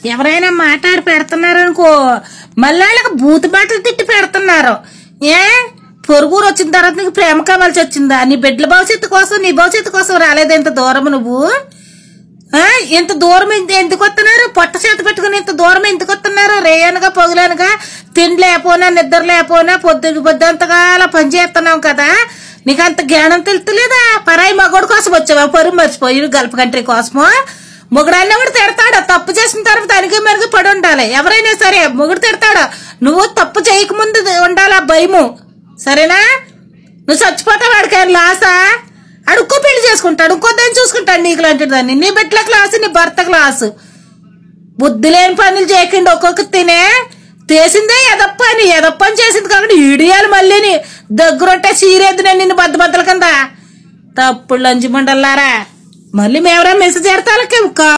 ఎవరైనా మాట్లాడి పెడుతున్నారు అనుకో మళ్ళీ వాళ్ళకి బూతు బట్టలు తిట్టి పెడుతున్నారు ఏ పొరుగురు వచ్చిన తర్వాత నీకు ప్రేమ కావాల్సి వచ్చిందా నీ బిడ్డల భవిష్యత్తు కోసం నీ భవిష్యత్తు కోసం రాలేదు ఇంత దూరం నువ్వు ఆ, ఇంత దూరం ఎందు- ఎందుకు వస్తున్నారు పొట్ట చేత పెట్టుకుని ఇంత దూరం ఎందుకు వస్తున్నారు రేయనగా పొగులనగా తిండి లేకపోయినా నిద్ర లేకపోయినా పొద్దుకి పొద్దుంతగా అలా పని చేస్తున్నాం కదా నీకు అంత జ్ఞానం తెలుస్తలేదా పరాయి మగోడు కోసం వచ్చావా పరువు మర్చిపోయి గల్ఫ్ కంట్రీ కోసము మొగుడన్నా కూడా తిడతాడు తప్పు చేసిన తర్వాత తనకి మెరుగు పడి ఉండాలి ఎవరైనా సరే మొగుడు తిడతాడు నువ్వు తప్పు చేయకముందు ఉండాలి ఆ భయము సరేనా నువ్వు చచ్చిపోతావు వాడికి ఏం లాసా అడుక్కో పెళ్లి చేసుకుంటాడు ఇంకో దాన్ని చూసుకుంటాడు నీకు లాంటి దాన్ని నీ బిడ్డల క్లాసు నీ భర్త క్లాసు బుద్ధి లేని పనులు చేయకండి ఒక్కొక్క తినే చేసిందే ఎదప్ప అని ఎదప్ప అని చేసింది కాబట్టి ఇడియాలి మళ్ళీని దగ్గరుంటే చీరేద్దు నేను నిన్ను బద్ద బద్దల కింద తప్పుడు లంచి మండలారా మళ్ళీ మేమరా మెసేజ్ ఎడతాలకి